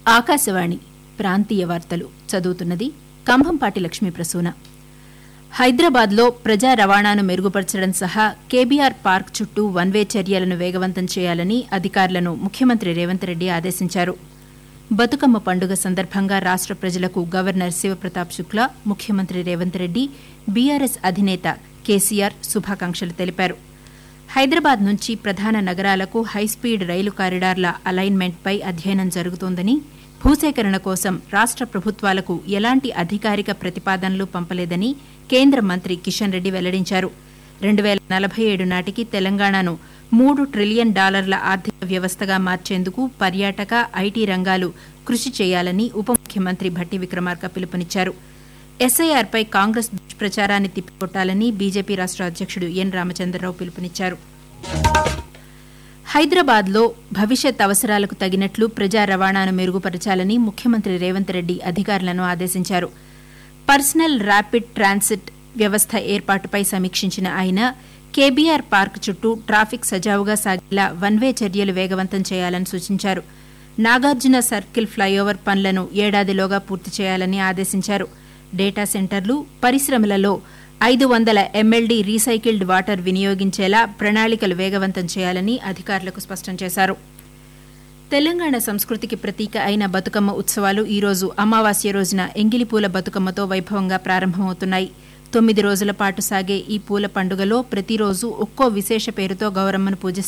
ఆకాశవాణి ప్రాంతీయ వార్తలు చదువుతున్నది కంభంపాటి లక్ష్మీ ప్రసూన హైదరాబాద్లో ప్రజా రవాణాను మెరుగుపరచడం సహా కేబీఆర్ పార్క్ చుట్టూ వన్వే చర్యలను వేగవంతం చేయాలని అధికారులను ముఖ్యమంత్రి రేవంత్ రెడ్డి ఆదేశించారు బతుకమ్మ పండుగ సందర్భంగా రాష్ట ప్రజలకు గవర్నర్ శివప్రతాప్ శుక్లా ముఖ్యమంత్రి రేవంత్ రెడ్డి బీఆర్ఎస్ అధినేత కేసీఆర్ శుభాకాంక్షలు తెలిపారు హైదరాబాద్ నుంచి ప్రధాన నగరాలకు హైస్పీడ్ రైలు కారిడార్ల అలైన్మెంట్పై అధ్యయనం జరుగుతోందని భూసేకరణ కోసం రాష్ట ప్రభుత్వాలకు ఎలాంటి అధికారిక ప్రతిపాదనలు పంపలేదని కేంద్ర మంత్రి కిషన్ రెడ్డి వెల్లడించారు రెండు వేల నలభై ఏడు నాటికి తెలంగాణను మూడు ట్రిలియన్ డాలర్ల ఆర్థిక వ్యవస్థగా మార్చేందుకు పర్యాటక ఐటీ రంగాలు కృషి చేయాలని ఉప ముఖ్యమంత్రి భట్టి విక్రమార్క పిలుపునిచ్చారు ఎస్ఐఆర్పై కాంగ్రెస్ దుష్ప్రచారాన్ని తిప్పికొట్టాలని బీజేపీ రాష్ట అధ్యక్షుడు ఎన్ రామచంద్రరావు పిలుపునిచ్చారు హైదరాబాద్లో భవిష్యత్ అవసరాలకు తగినట్లు ప్రజా రవాణాను మెరుగుపరచాలని ముఖ్యమంత్రి రేవంత్ రెడ్డి అధికారులను ఆదేశించారు పర్సనల్ ర్యాపిడ్ ట్రాన్సిట్ వ్యవస్థ ఏర్పాటుపై సమీక్షించిన ఆయన కేబీఆర్ పార్క్ చుట్టూ ట్రాఫిక్ సజావుగా సాగేలా వన్వే చర్యలు వేగవంతం చేయాలని సూచించారు నాగార్జున సర్కిల్ ఫ్లైఓవర్ పనులను ఏడాదిలోగా పూర్తి చేయాలని ఆదేశించారు డేటా సెంటర్లు పరిశ్రమలలో ఐదు వందల ఎంఎల్డీ రీసైకిల్డ్ వాటర్ వినియోగించేలా ప్రణాళికలు వేగవంతం చేయాలని అధికారులకు స్పష్టం చేశారు తెలంగాణ సంస్కృతికి ప్రతీక అయిన బతుకమ్మ ఉత్సవాలు ఈ రోజు అమావాస్య రోజున ఎంగిలిపూల బతుకమ్మతో వైభవంగా ప్రారంభమవుతున్నాయి తొమ్మిది రోజుల పాటు సాగే ఈ పూల పండుగలో ప్రతిరోజు ఒక్కో విశేష పేరుతో గౌరమ్మను పూజిస్తారు